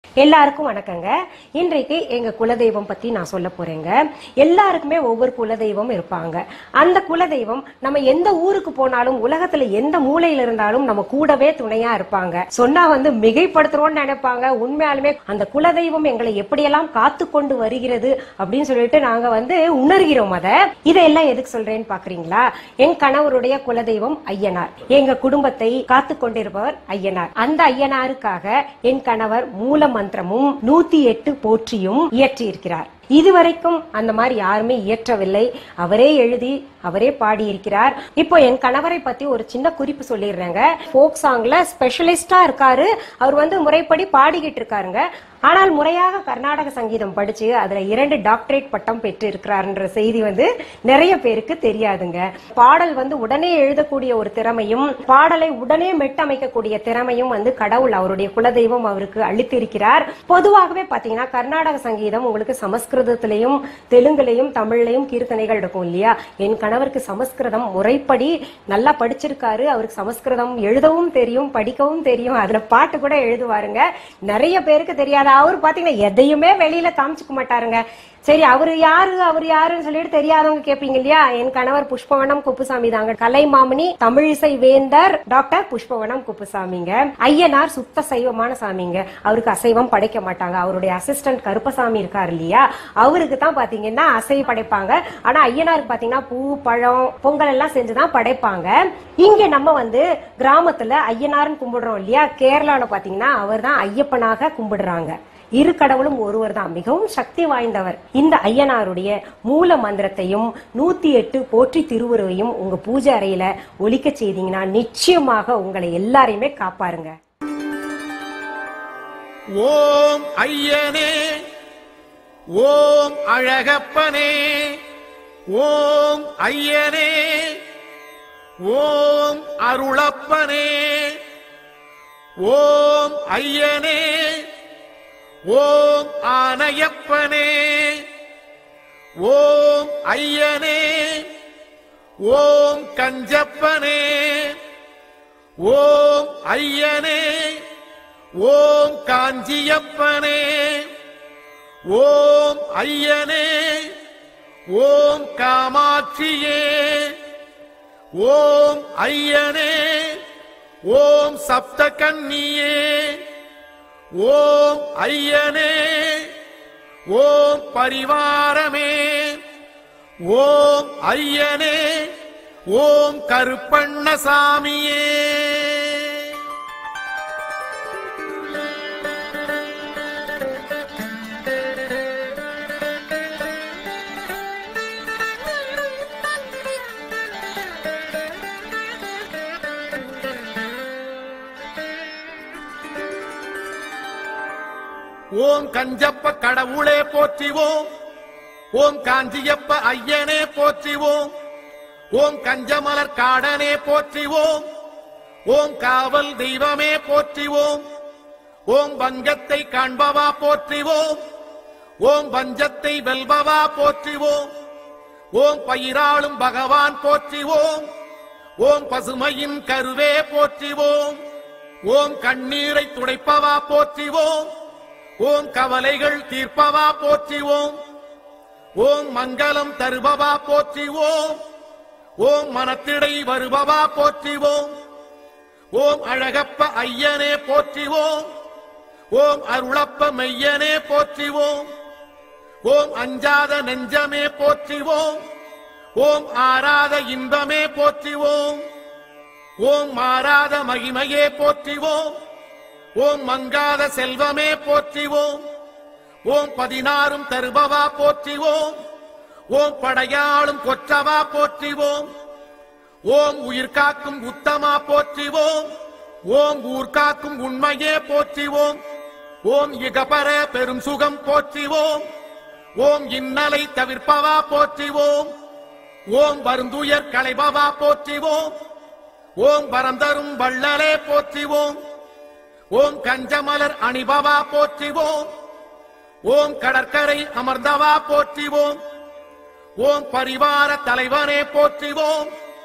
எல்லாருக்கும் வணக்கங்க இன்றைக்கு எங்க குலதெய்வம் பத்தி நான் சொல்ல போறேங்க எல்லாருக்குமே ஒவ்வொரு குலதெய்வம் இருப்பாங்க அந்த குலதெய்வம் நம்ம எந்த ஊருக்கு போனாலும் உலகத்துல எந்த மூலையில இருந்தாலும் நம்ம கூடவே துணையா இருப்பாங்க சொன்னா வந்து மிகைப்படுத்துறோம்னு நினைப்பாங்க உண்மையாலுமே அந்த குலதெய்வம் எங்களை எப்படியெல்லாம் காத்து கொண்டு வருகிறது அப்படின்னு சொல்லிட்டு நாங்க வந்து உணர்கிறோம் அத இதெல்லாம் எதுக்கு சொல்றேன்னு பாக்குறீங்களா என் கணவருடைய குலதெய்வம் ஐயனார் எங்க குடும்பத்தை காத்து கொண்டிருப்பவர் ஐயனார் அந்த ஐயனாருக்காக என் கணவர் மூல மந்திரமும் நூத்தி எட்டு போற்றியும் இயற்றியிருக்கிறார் இதுவரைக்கும் அந்த மாதிரி யாருமே இயற்றவில்லை அவரே எழுதி அவரே பாடியிருக்கிறார் இப்போ என் கணவரை பத்தி ஒரு சின்ன குறிப்பு சொல்லிடுறேங்க ஃபோக் சாங்ல ஸ்பெஷலிஸ்டா இருக்காரு அவர் வந்து முறைப்படி பாடிக்கிட்டு இருக்காருங்க ஆனால் முறையாக கர்நாடக சங்கீதம் படிச்சு அதுல இரண்டு டாக்டரேட் பட்டம் பெற்று இருக்கிறார்ன்ற செய்தி வந்து நிறைய பேருக்கு தெரியாதுங்க பாடல் வந்து உடனே எழுதக்கூடிய ஒரு திறமையும் பாடலை உடனே மெட்டமைக்கக்கூடிய திறமையும் வந்து கடவுள் அவருடைய குலதெய்வம் அவருக்கு அளித்திருக்கிறார் பொதுவாகவே பாத்தீங்கன்னா கர்நாடக சங்கீதம் உங்களுக்கு சமஸ்கிருதத்திலையும் தெலுங்குலையும் தமிழ்லையும் கீர்த்தனைகள் இருக்கும் இல்லையா என் கணவருக்கு சமஸ்கிருதம் முறைப்படி நல்லா படிச்சிருக்காரு அவருக்கு சமஸ்கிருதம் எழுதவும் தெரியும் படிக்கவும் தெரியும் அதுல பாட்டு கூட எழுதுவாருங்க நிறைய பேருக்கு தெரியாது அவர் பாத்தீங்கன்னா எதையுமே வெளியில காமிச்சுக்க மாட்டாருங்க சரி அவரு யாரு அவர் யாருன்னு சொல்லிட்டு தெரியாதவங்க கேப்பீங்க இல்லையா என் கணவர் புஷ்பவனம் குப்புசாமி தாங்க கலைமாமணி தமிழிசை வேந்தர் டாக்டர் புஷ்பவனம் குப்புசாமிங்க ஐயனார் சுத்த சைவமான சாமிங்க அவருக்கு அசைவம் படைக்க மாட்டாங்க அவருடைய அசிஸ்டன்ட் கருப்பசாமி இருக்காரு இல்லையா அவருக்கு தான் பாத்தீங்கன்னா அசைவ படைப்பாங்க ஆனா ஐயனாருக்கு பாத்தீங்கன்னா பூ பழம் பொங்கல் எல்லாம் செஞ்சுதான் படைப்பாங்க இங்க நம்ம வந்து கிராமத்துல ஐயனார்னு கும்பிடுறோம் இல்லையா கேரளால பாத்தீங்கன்னா அவர் தான் ஐயப்பனாக கும்பிடுறாங்க இரு கடவுளும் ஒருவர் தான் மிகவும் சக்தி வாய்ந்தவர் இந்த ஐயனாருடைய மூல மந்திரத்தையும் நூத்தி எட்டு போற்றி திருவுருவையும் உங்க பூஜை அறையில ஒலிக்க செய்தீங்கன்னா நிச்சயமாக உங்களை எல்லாரையுமே காப்பாருங்க ஓம் ஐயனே ஓம் அழகப்பனே ஓம் ஐயனே ஓம் அருளப்பனே ஓம் ஐயனே ஓம் ஆனையப்பனே ஓம் ஐயனே ஓம் கஞ்சப்பனே ஓம் ஐயனே ஓம் காஞ்சியப்பனே ஓம் ஐயனே ஓம் காமாட்சியே ஓம் ஐயனே ஓம் சப்தகன்னியே ஓம் ஐயனே ஓம் பரிவாரமே ஓம் ஐயனே ஓம் கருப்பண்ணசாமியே ஓம் கஞ்சப்ப கடவுளே போற்றிவோம் ஓம் காஞ்சியப்ப ஐயனே போற்றிவோம் ஓம் கஞ்சமலர் காடனே போற்றிவோம் ஓம் காவல் தெய்வமே போற்றிவோம் ஓம் வங்கத்தை காண்பவா போற்றிவோம் ஓம் வஞ்சத்தை வெல்பவா போற்றிவோம் ஓம் பயிராளும் பகவான் போற்றிவோம் ஓம் பசுமையின் கருவே போற்றிவோம் ஓம் கண்ணீரை துடைப்பவா போற்றிவோம் ஓம் கவலைகள் தீர்ப்பவா போற்றிவோம் ஓம் மங்களம் தருபவா போற்றிவோம் ஓம் மனத்திடை வருபவா போற்றிவோம் ஓம் அழகப்ப ஐயனே போற்றிவோம் ஓம் அருளப்ப மெய்யனே போற்றிவோம் ஓம் அஞ்சாத நெஞ்சமே போற்றிவோம் ஓம் ஆராத இன்பமே போற்றிவோம் ஓம் மாறாத மகிமையே போற்றிவோம் ஓம் மங்காத செல்வமே போற்றிவோம் ஓம் பதினாறும் தருபவா போற்றிவோம் ஓம் படையாளும் கொற்றவா போற்றிவோம் ஓம் உயிர் காக்கும் உத்தமா போற்றிவோம் ஓம் ஊர் காக்கும் உண்மையே போற்றிவோம் ஓம் இகபர பெரும் சுகம் போற்றிவோம் ஓம் இன்னலை தவிர்ப்பவா போற்றிவோம் ஓம் வருந்துயர் களைபவா போற்றிவோம் ஓம் வரந்தரும் வள்ளலே போற்றிவோம் ஓம் கஞ்சமலர் அணிபவா போற்றிவோம் ஓம் கடற்கரை அமர்ந்தவா போற்றிவோம் ஓம் பரிவார தலைவனே போற்றிவோம்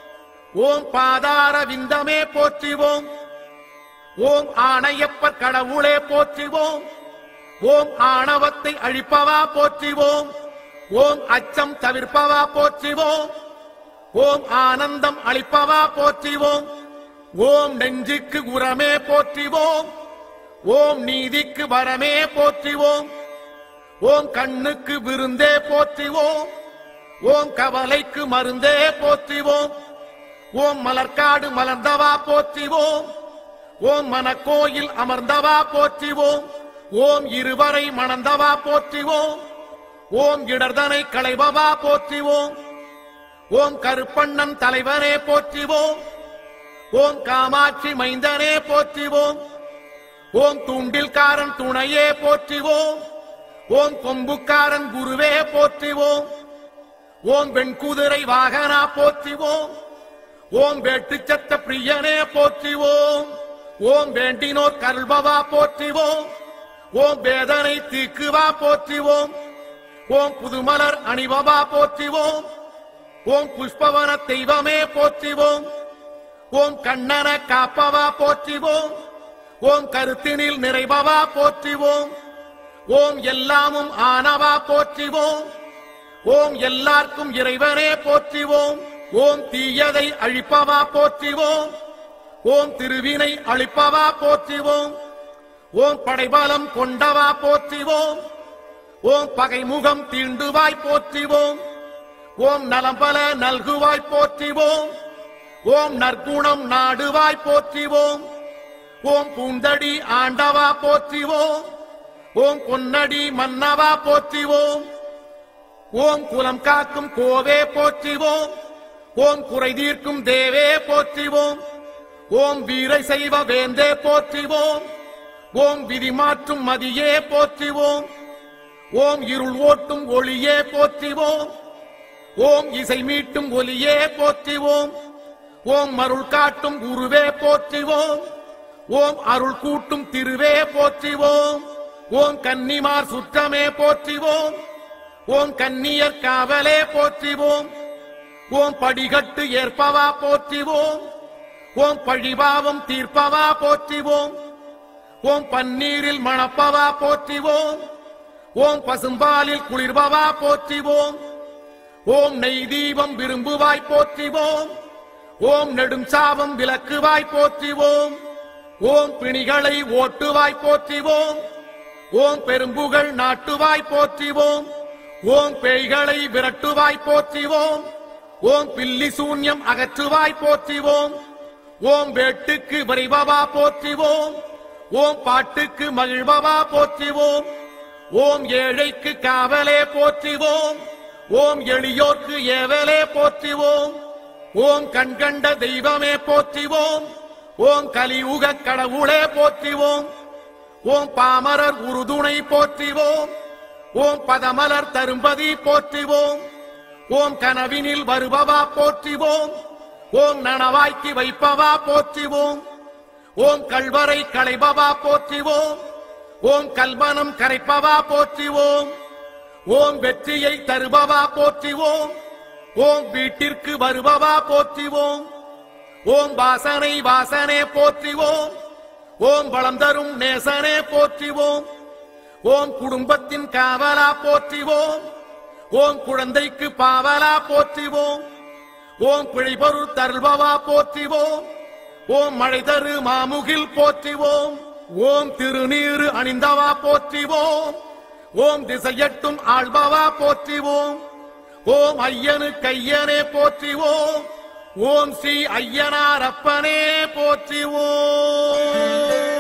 ஓம் பாதார விந்தமே போற்றிவோம் ஓம் ஆணையப்பர் கடவுளே போற்றிவோம் ஓம் ஆணவத்தை அழிப்பவா போற்றிவோம் ஓம் அச்சம் தவிர்ப்பவா போற்றிவோம் ஓம் ஆனந்தம் அளிப்பவா போற்றிவோம் ஓம் நெஞ்சுக்கு உரமே போற்றிவோம் ஓம் நீதிக்கு வரமே போற்றிவோம் ஓம் கண்ணுக்கு விருந்தே போற்றிவோம் ஓம் கவலைக்கு மருந்தே போற்றிவோம் ஓம் மலர்காடு மலர்ந்தவா போற்றிவோம் ஓம் மனக்கோயில் அமர்ந்தவா போற்றிவோம் ஓம் இருவரை மணந்தவா போற்றிவோம் ஓம் இடர்தனை களைபவா போற்றிவோம் ஓம் கருப்பண்ணன் தலைவனே போற்றிவோம் ஓம் காமாட்சி மைந்தனே போற்றிவோம் ஓம் தூண்டில்காரன் துணையே போற்றிவோம் ஓம் கொம்புக்காரன் குருவே போற்றிவோம் ஓம் வெண்குதிரை வாகனா போற்றிவோம் ஓம் வேட்டுச்சத்த பிரியனே போற்றிவோம் ஓம் வேண்டினோர் கல்பவா போற்றிவோம் ஓம் வேதனை தீக்குவா போற்றிவோம் ஓம் புதுமலர் அணிபவா போற்றிவோம் ஓம் புஷ்பவன தெய்வமே போற்றிவோம் ஓம் கண்ணன காப்பவா போற்றிவோம் ஓம் கருத்தினில் நிறைபவா போற்றிவோம் ஓம் எல்லாமும் ஆனவா போற்றிவோம் ஓம் எல்லாருக்கும் இறைவனே போற்றிவோம் ஓம் தீயதை அழிப்பவா போற்றிவோம் ஓம் திருவினை அழிப்பவா போற்றிவோம் ஓம் படைபலம் கொண்டவா போற்றிவோம் ஓம் பகைமுகம் தீண்டுவாய் போற்றிவோம் ஓம் நலம்பல நல்குவாய் போற்றிவோம் ஓம் நற்குணம் நாடுவாய் போற்றிவோம் ஓம் பூந்தடி ஆண்டவா போற்றிவோம் ஓம் பொன்னடி மன்னவா போற்றிவோம் ஓம் குலம் காக்கும் கோவே போற்றிவோம் ஓம் குறை தீர்க்கும் தேவே போற்றிவோம் ஓம் வீரை செய்வ வேந்தே போற்றிவோம் ஓம் விதி மாற்றும் மதியே போற்றிவோம் ஓம் இருள் ஓட்டும் ஒளியே போற்றிவோம் ஓம் இசை மீட்டும் ஒலியே போற்றிவோம் ஓம் அருள் காட்டும் குருவே போற்றிவோம் ஓம் அருள் கூட்டும் திருவே போற்றிவோம் ஓம் கன்னிமார் சுற்றமே போற்றிவோம் ஓம் கன்னியர் காவலே போற்றிவோம் ஓம் படிகட்டு ஏற்பவா போற்றிவோம் ஓம் பழிபாவம் தீர்ப்பவா போற்றிவோம் ஓம் பன்னீரில் மணப்பவா போற்றிவோம் ஓம் பசும்பாலில் குளிர்பவா போற்றிவோம் ஓம் நெய் தீபம் விரும்புவாய் போற்றிவோம் ஓம் நெடும் சாபம் விளக்குவாய் போற்றிவோம் ஓம் பிணிகளை ஓட்டுவாய் போற்றிவோம் ஓம் பெரும்புகள் நாட்டுவாய் போற்றிவோம் ஓம் பேய்களை விரட்டுவாய் போற்றிவோம் ஓம் பில்லி சூன்யம் அகற்றுவாய் போற்றிவோம் ஓம் வேட்டுக்கு விரைபவா போற்றிவோம் ஓம் பாட்டுக்கு மகிழ்பவா போற்றிவோம் ஓம் ஏழைக்கு காவலே போற்றிவோம் ஓம் எளியோர்க்கு ஏவலே போற்றிவோம் ஓம் கண்கண்ட தெய்வமே போற்றிவோம் ஓம் கலியுக கடவுளே போற்றிவோம் ஓம் பாமரர் உறுதுணை போற்றிவோம் ஓம் பதமலர் தரும்பதி போற்றிவோம் ஓம் கனவினில் வருபவா போற்றிவோம் ஓம் நனவாய்க்கு வைப்பவா போற்றிவோம் ஓம் கல்வரை களைபவா போற்றிவோம் ஓம் கல்வனம் கரைப்பவா போற்றிவோம் ஓம் வெற்றியை தருபவா போற்றிவோம் ஓம் வீட்டிற்கு வருபவா போற்றிவோம் ஓம் வாசனை வாசனே போற்றிவோம் ஓம் வளம் தரும் நேசனே போற்றிவோம் ஓம் குடும்பத்தின் காவலா போற்றிவோம் ஓம் குழந்தைக்கு பாவலா போற்றிவோம் ஓம் பிழைபொருள் தருள்பவா போற்றிவோம் ஓம் மழை தரு மாமுகில் போற்றிவோம் ஓம் திருநீரு அணிந்தவா போற்றிவோம் ஓம் திசையட்டும் ஆள்பவா போற்றிவோம் ஓம் ஐயனு கையனே போற்றிவோம் ஓம் ஸ்ரீ ஐயனார் அப்பனே போற்றிவோம்